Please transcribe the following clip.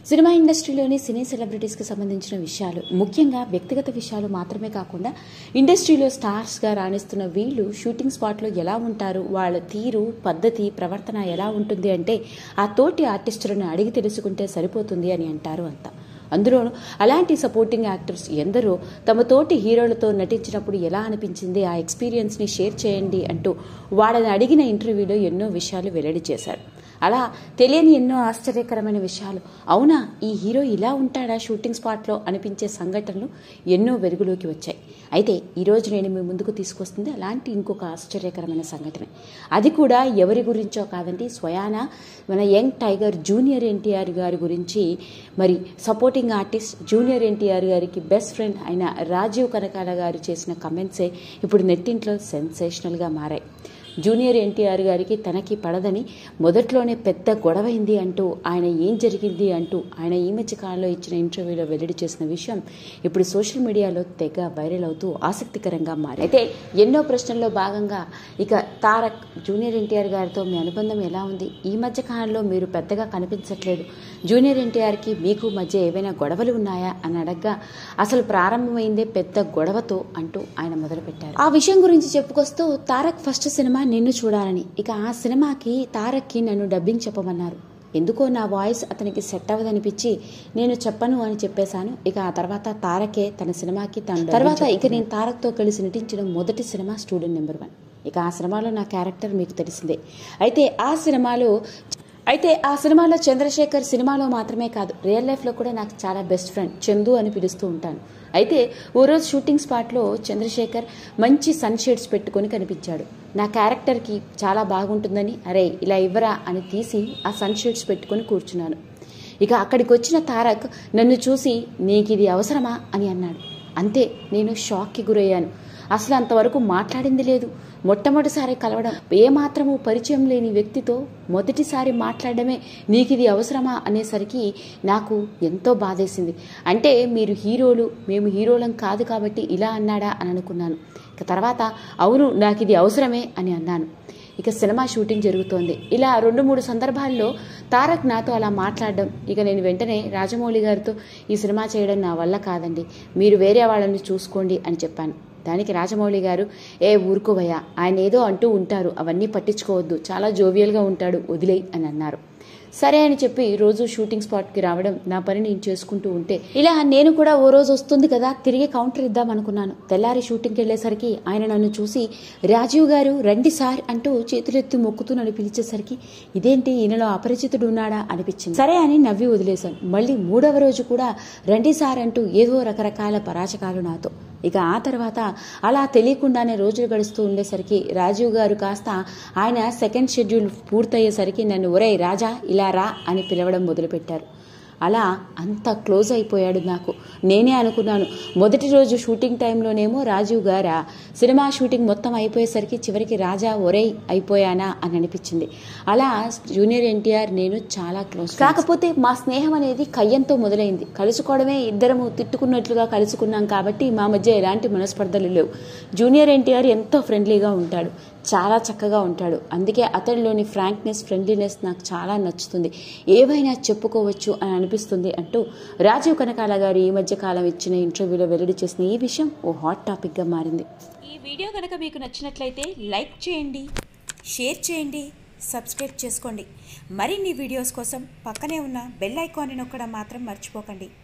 cinema ఇండస్ట్రీలోని సినీ సెలబ్రిటీస్కి సంబంధించిన విషయాలు ముఖ్యంగా వ్యక్తిగత విషయాలు మాత్రమే కాకుండా ఇండస్ట్రీలో స్టార్స్గా రాణిస్తున్న వీళ్ళు షూటింగ్ స్పాట్లో ఎలా ఉంటారు వాళ్ళ తీరు పద్ధతి ప్రవర్తన ఎలా ఉంటుంది అంటే ఆ తోటి ఆర్టిస్టులను అడిగి తెలుసుకుంటే సరిపోతుంది అని అంటారు అంతా అందులోనూ అలాంటి సపోర్టింగ్ యాక్టర్స్ ఎందరో తమ తోటి హీరోలతో నటించినప్పుడు ఎలా అనిపించింది ఆ ఎక్స్పీరియన్స్ని షేర్ చేయండి అంటూ వాళ్ళని అడిగిన ఇంటర్వ్యూలో ఎన్నో విషయాలు వెల్లడి చేశారు అలా తెలియని ఎన్నో ఆశ్చర్యకరమైన విషయాలు అవునా ఈ హీరో ఇలా ఉంటాడా షూటింగ్ స్పాట్లో అనిపించే సంఘటనలు ఎన్నో వెలుగులోకి వచ్చాయి అయితే ఈరోజు నేను మీ ముందుకు తీసుకొస్తుంది అలాంటి ఇంకొక ఆశ్చర్యకరమైన సంఘటన అది కూడా ఎవరి గురించో కాదండి స్వయాన మన యంగ్ టైగర్ జూనియర్ ఎన్టీఆర్ గారి గురించి మరి సపోర్టింగ్ ఆర్టిస్ట్ జూనియర్ ఎన్టీఆర్ గారికి బెస్ట్ ఫ్రెండ్ అయిన రాజీవ్ కనకాల గారు చేసిన కమెంట్సే ఇప్పుడు నెట్టింట్లో సెన్సేషనల్గా మారాయి జూనియర్ ఎన్టీఆర్ గారికి తనకి పడదని మొదట్లోనే పెద్ద గొడవైంది అంటూ ఆయన ఏం జరిగింది అంటూ ఆయన ఈ మధ్య కాలంలో ఇచ్చిన ఇంటర్వ్యూలో వెల్లడి చేసిన విషయం ఇప్పుడు సోషల్ మీడియాలో తెగ వైరల్ అవుతూ ఆసక్తికరంగా మారి అయితే ఎన్నో ప్రశ్నల్లో భాగంగా ఇక తారక్ జూనియర్ ఎన్టీఆర్ గారితో మీ అనుబంధం ఎలా ఉంది ఈ మధ్య కాలంలో మీరు పెద్దగా కనిపించట్లేదు జూనియర్ ఎన్టీఆర్కి మీకు మధ్య ఏవైనా గొడవలు ఉన్నాయా అని అడగ్గా అసలు ప్రారంభమైందే పెద్ద గొడవతో అంటూ ఆయన మొదలుపెట్టారు ఆ విషయం గురించి చెప్పుకొస్తూ తారక్ ఫస్ట్ సినిమా నిన్ను చూడాలని ఇక ఆ సినిమాకి తారక్కి నన్ను డబ్బింగ్ చెప్పమన్నారు ఎందుకో నా వాయిస్ అతనికి సెట్ అవ్వదనిపించి నేను చెప్పను అని చెప్పేశాను ఇక ఆ తర్వాత తారకే తన సినిమాకి తను తర్వాత ఇక నేను తారక్తో కలిసి నటించిన మొదటి సినిమా స్టూడెంట్ నెంబర్ వన్ ఇక ఆ సినిమాలో నా క్యారెక్టర్ మీకు తెలిసిందే అయితే ఆ సినిమాలో అయితే ఆ సినిమాలో చంద్రశేఖర్ సినిమాలో మాత్రమే కాదు రియల్ లైఫ్లో కూడా నాకు చాలా బెస్ట్ ఫ్రెండ్ చందు అని పిలుస్తూ ఉంటాను అయితే ఓ రోజు షూటింగ్ స్పాట్లో చంద్రశేఖర్ మంచి సన్ షేడ్స్ పెట్టుకొని కనిపించాడు నా క్యారెక్టర్కి చాలా బాగుంటుందని అరే ఇలా ఇవ్వరా అని తీసి ఆ సన్ షేడ్స్ పెట్టుకొని కూర్చున్నాను ఇక అక్కడికి వచ్చిన తారక్ నన్ను చూసి నీకు ఇది అవసరమా అని అన్నాడు అంతే నేను షాక్కి గురయ్యాను అసలు అంతవరకు మాట్లాడింది లేదు మొట్టమొదటిసారి కలవడం ఏమాత్రము పరిచయం లేని వ్యక్తితో మొదటిసారి మాట్లాడడమే నీకు ఇది అవసరమా అనేసరికి నాకు ఎంతో బాధేసింది అంటే మీరు హీరోలు మేము హీరోలం కాదు కాబట్టి ఇలా అన్నాడా అని అనుకున్నాను ఇక తర్వాత అవును నాకు ఇది అవసరమే అని అన్నాను ఇక సినిమా షూటింగ్ జరుగుతోంది ఇలా రెండు మూడు సందర్భాల్లో తారక్ నాతో అలా మాట్లాడడం ఇక నేను వెంటనే రాజమౌళి గారితో ఈ సినిమా చేయడం నా వల్ల కాదండి మీరు వేరే వాళ్ళని చూసుకోండి అని చెప్పాను దానికి రాజమౌళి గారు ఏ ఊరుకోవయ్యా ఆయన ఏదో అంటూ ఉంటారు అవన్నీ పట్టించుకోవద్దు చాలా జోవియల్గా ఉంటాడు వదిలేయి అని అన్నారు సరే అని చెప్పి రోజు షూటింగ్ స్పాట్కి రావడం నా పని నేను చేసుకుంటూ ఉంటే ఇలా నేను కూడా ఓ రోజు వస్తుంది కదా తిరిగి కౌంటర్ ఇద్దాం అనుకున్నాను తెల్లారి షూటింగ్కి వెళ్ళేసరికి ఆయన నన్ను చూసి రాజీవ్ గారు రండి సార్ అంటూ చేతులెత్తి మొక్కుతూ నన్ను పిలిచేసరికి ఇదేంటి ఈయనలో అపరిచితుడు ఉన్నాడా అనిపించింది సరే అని నవ్వి వదిలేశాను మళ్ళీ మూడవ రోజు కూడా రండి సార్ అంటూ ఏదో రకరకాల పరాచకాలు నాతో ఇక ఆ తర్వాత అలా తెలియకుండానే రోజులు గడుస్తూ ఉండేసరికి రాజీవ్ గారు కాస్త ఆయన సెకండ్ షెడ్యూల్ పూర్తయ్యేసరికి నన్ను ఒరే రాజా ఇలా రా అని పిలవడం మొదలుపెట్టారు అలా అంత క్లోజ్ అయిపోయాడు నాకు నేనే అనుకున్నాను మొదటి రోజు షూటింగ్ టైంలోనేమో రాజీవ్ గారా సినిమా షూటింగ్ మొత్తం అయిపోయేసరికి చివరికి రాజా ఒరేయ్ అయిపోయానా అని అనిపించింది అలా జూనియర్ ఎన్టీఆర్ నేను చాలా క్లోజ్ కాకపోతే మా స్నేహం అనేది కయ్యంతో మొదలైంది కలుసుకోవడమే ఇద్దరము తిట్టుకున్నట్లుగా కలుసుకున్నాం కాబట్టి మా మధ్య ఎలాంటి మనస్పర్ధలు లేవు జూనియర్ ఎన్టీఆర్ ఎంతో ఫ్రెండ్లీగా ఉంటాడు చాలా చక్కగా ఉంటాడు అందుకే అతడిలోని ఫ్రాంక్నెస్ ఫ్రెండ్లీనెస్ నాకు చాలా నచ్చుతుంది ఏవైనా చెప్పుకోవచ్చు అని అనిపిస్తుంది అంటూ రాజీవ్ కనకాల గారు ఈ మధ్య కాలం ఇచ్చిన ఇంటర్వ్యూలో వెల్లడి చేసిన ఈ విషయం ఓ హాట్ టాపిక్గా మారింది ఈ వీడియో కనుక మీకు నచ్చినట్లయితే లైక్ చేయండి షేర్ చేయండి సబ్స్క్రైబ్ చేసుకోండి మరిన్ని వీడియోస్ కోసం పక్కనే ఉన్న బెల్ ఐకాన్ని నొక్కడం మాత్రం మర్చిపోకండి